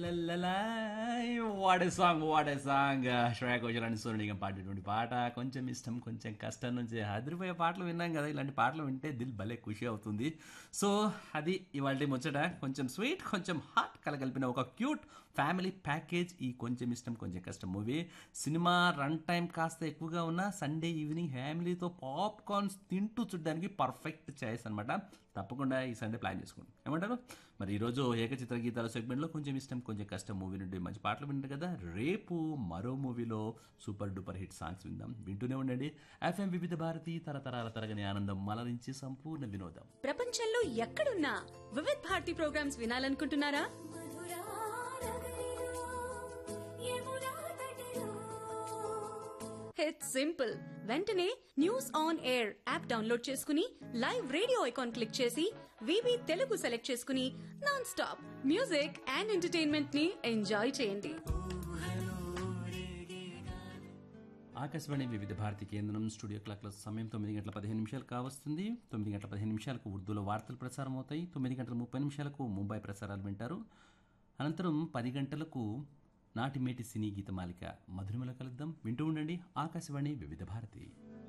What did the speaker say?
వాడే సాంగ్ వాడే సాంగ్ శ్రేయ ఘోషల్ అని సోనిగా పాడేటువంటి పాట కొంచెం ఇష్టం కొంచెం కష్టం నుంచి అదిరిపోయే పాటలు విన్నాం కదా ఇలాంటి పాటలు వింటే దిల్ భలే ఖుషి అవుతుంది సో అది ఇవాళ ముచ్చట కొంచెం స్వీట్ కొంచెం హాట్ కలగలిపిన ఒక క్యూట్ ఫ్యామిలీ ప్యాకేజ్ ఈ కొంచెం ఇష్టం కొంచెం కష్టం మూవీ సినిమా రన్ టైం కాస్త ఎక్కువగా ఉన్న సండే ఈవినింగ్ ఫ్యామిలీతో పాప్కార్న్స్ తింటూ చూడడానికి పర్ఫెక్ట్ చాయిస్ అనమాట తప్పకుండా ఈ సండే ప్లాన్ చేసుకోండి ఏమంటారు మరి ఈరోజు ఏకచిత్ర గీతాల సెగ్మెంట్లో కొంచెం ఇష్టం కొంచెం కష్టం మూవీ నుండి మంచి పాటలు వింటారు కదా రేపు మరో మూవీలో సూపర్ డూపర్ హిట్ సాంగ్స్ విందాం వింటూనే ఉండండి ఎఫ్ఎం వివిధ భారతి తరతరాల తరగని ఆనందం మలరించి సంపూర్ణ వినోదం ప్రపంచంలో ఎక్కడున్నా వివిధ్ భారతి ప్రోగ్రామ్స్ వినాలనుకుంటున్నారా ఇట్స్ సింపుల్ వెంటనే news on air app download చేసుకుని లైవ్ రేడియో ఐకాన్ క్లిక్ చేసి వివి తెలుగు సెలెక్ట్ చేసుకుని non stop music and entertainment ని ఎంజాయ్ చేయండి ఆకాశవాణి వివిధ భారతి కేంద్రం స్టూడియో క్లాక్ల సమయం తొమ్మిది గంటల పదిహేను నిమిషాలు కావస్తుంది తొమ్మిది గంటల పదిహేను నిమిషాలకు ఉర్దూలో వార్తలు ప్రసారం అవుతాయి తొమ్మిది గంటల ముప్పై నిమిషాలకు ముంబై ప్రసారాలు వింటారు అనంతరం పది గంటలకు నాటిమేటి సినీ గీతమాలిక మధురిమల కలుద్దాం వింటూ ఉండండి ఆకాశవాణి వివిధ భారతి